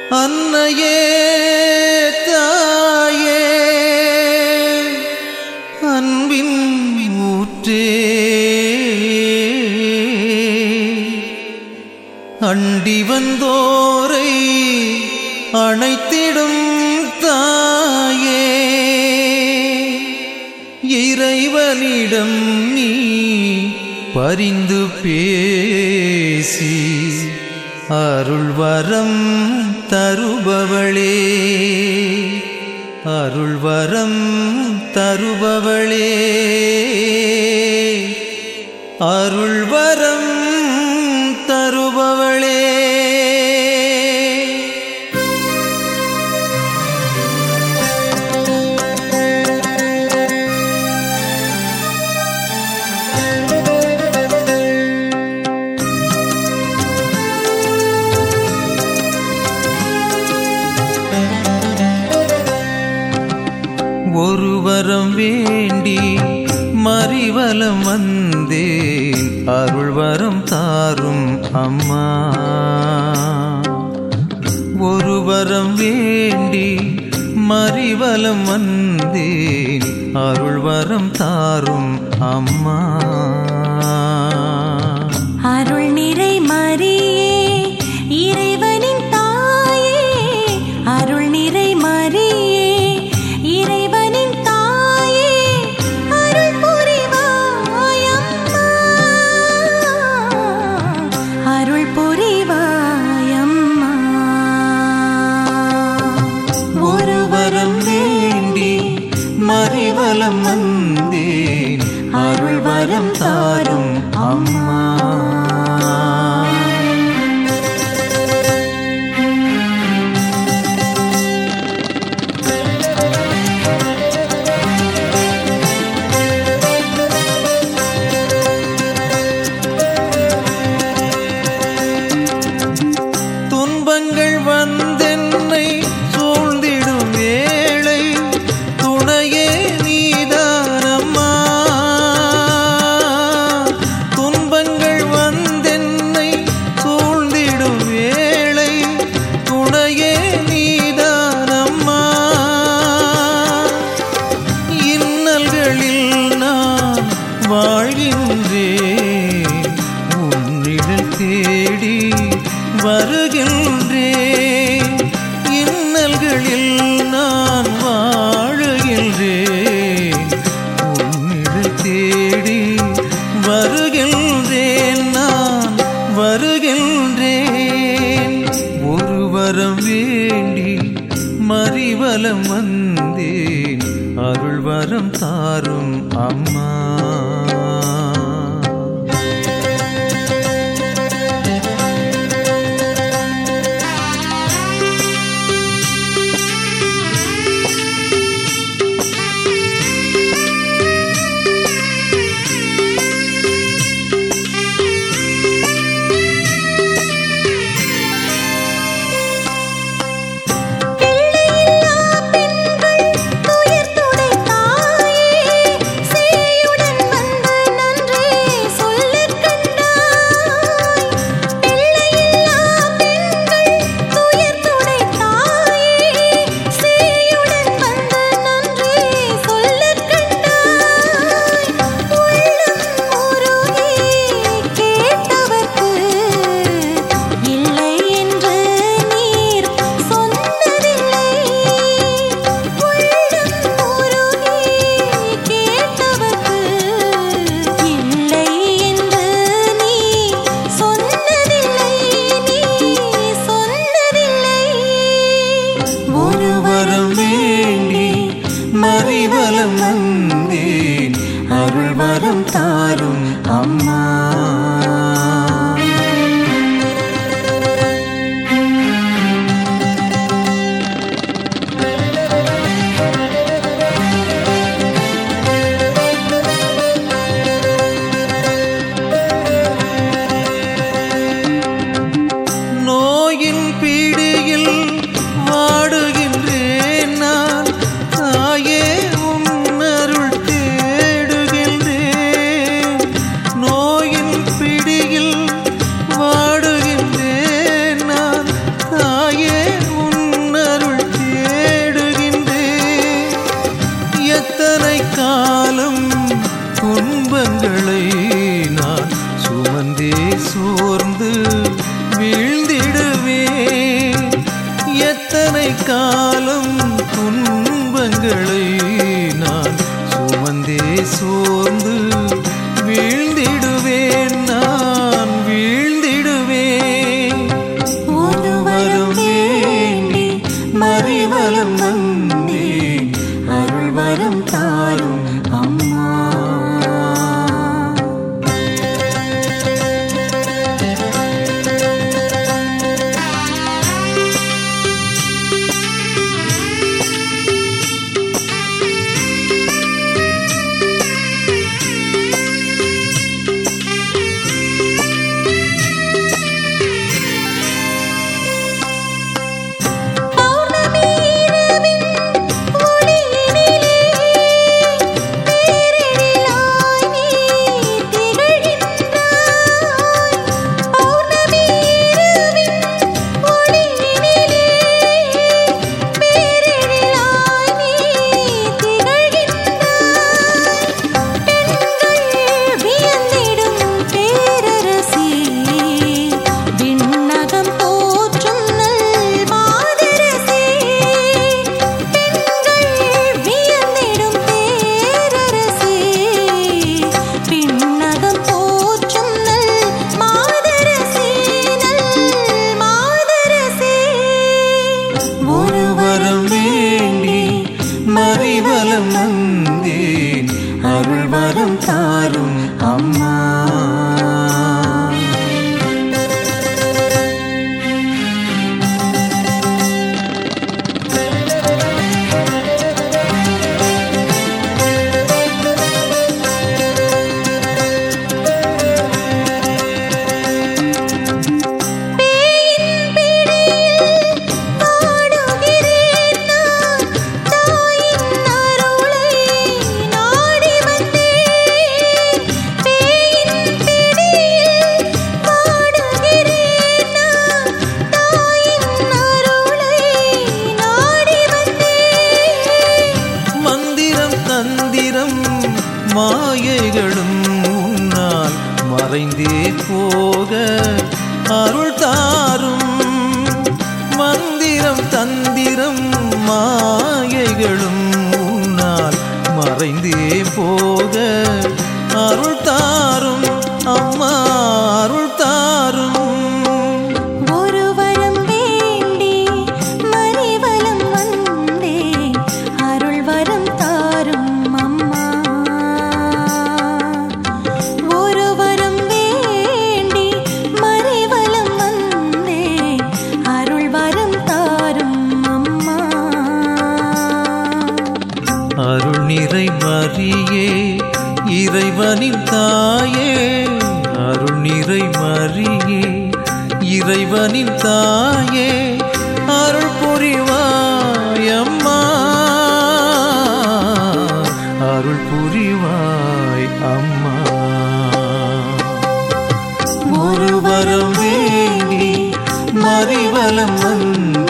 அன்னையே தாயே அன்பின் ஊற்றே அண்டி வந்தோரை அணைத்திடும் தாயே இறைவனிடம் நீ பரிந்து பேசி அருள் வரம் தருபவளே அருள் வரம் தருபவளே அருள் வரம் தருபவளே ஒரு வரம் வேண்டி மறிவலம் வந்தேன் அருள் வரம் தாரும் அம்மா ஒரு வரம் வேண்டி மறிவலம் வந்தேன் அருள் வரம் தாரும் அம்மா அருள் நிறை மரியே இறைவனின் தாயே அருள் நிறை மரியே இறைவனின் தாயே அருள் புரிவாயம்மா அருள் புரிவாயம்மா ஒரு வரம் வேண்டி மறிவலம் வந்தேன் அருள் வரம் தாரும் அம்மா துன்பங்கள் வந்தென்னை சூழ்ந்திடும் வேளை துணையே நீதானம்மா துன்பங்கள் வந்தென்னை சூழ்ந்திடும் வேளை துணையே நீதானம்மா இன்னல்களில் நான் வாழ்கின்றேன் உன்னிடல் தேடி வருகின்றேன் இன்னல்களில் நான் வாழுகின்றேன் உன்னிடல் தேடி வருகின்றேன் நான் வருகின்றேன் ஒரு வரம் வேண்டி மறிவலம் வந்தேன் அருள் வரம் தாரும் அம்மா பிள்ளையில்லா பெண்கள் துயர் துடைத்தாயே சேயுடன் வந்து நன்றே சொல்லக் கண்டாய் பிள்ளையில்லா பெண்கள் துயர் துடைத்தாயே சேயுடன் வந்து நன்றே சொல்லக் கண்டாய் உள்ளம் உருகி கேட்டவர்க்கு இல்லை என்று நீர் சொன்னதில்லை உள்ளம் உருகி கேட்டவர்க்கு இல்லை என்று நீ சொன்னதில்லை நீ சொன்னதில்லை ஒரு வரம் வேண்டி மறிவலம் வந்தேன் அருள் வரம் தாரும் அம்மா நோயின் பிடியில் வாடுகின்றேன் நான் தாயே உன்னருள் தேடுகின்றேன் நோயின் பிடியில் வாடுகின்றேன் நான் தாயே எத்தனை காலம் துன்பங்களை நான் சுமந்தே சோர்ந்து வீழ்ந்திடுவேன் நான் வீழ்ந்திடுவேன் ஒரு வரம் வேண்டி மறிவலம் வந்தே அருள் வரம் தாரும் அம்மா பௌர்ணமி இரவின் ஒளியினிலே பேரெழிலாய் நீ திகழ்கின்றாய் பௌர்ணமி இரவின் ஒளியினிலே பேரெழிலாய் நீ திகழ்கின்றாய் பெண்கள் வியந்திடும் பேரரசி விண்ணகம் போற்றும் நல் மாதரசி பெண்கள் வியந்திடும் பேரரசி விண்ணகம் போற்றும் நல் மாதரசி நல் மாதரசி ஒரு வரம் வேண்டி மறிவலம் வந்தேன் அருள் வரம் தாரும் அம்மா பேயின் பிடியில் பாடுகிறேன் நான் தாயின் அருளை நாடி வந்தேன் பேயின் பிடியில் பாடுகிறேன் நான் தாயின் அருளை நாடி வந்தேன் மந்திரம் தந்திரம் மாயைகளும் உன்னால் மறைந்தே போக அருள் தாரும் மந்திரம் தந்திரம் மாயைகளும் உன்னால் மறைந்தே போக அருள் தாரும் அம்மா அருள் தாரும் ஒரு வரம் வேண்டி மறிவலம் வந்தே அருள் வரம் தாரும் அம்மா ஒரு வரம் வேண்டி மறிவலம் வந்தே அருள் வரம் தாரும் அம்மா அருள் நிறை மரியே இறைவனின் தாயே அருள் நிறை மரியே இறைவனின் தாயே அருள் புரிவாய் அம்மா அருள் புரிவாய் அம்மா ஒரு வரம் வேண்டி மறிவலம் வந்து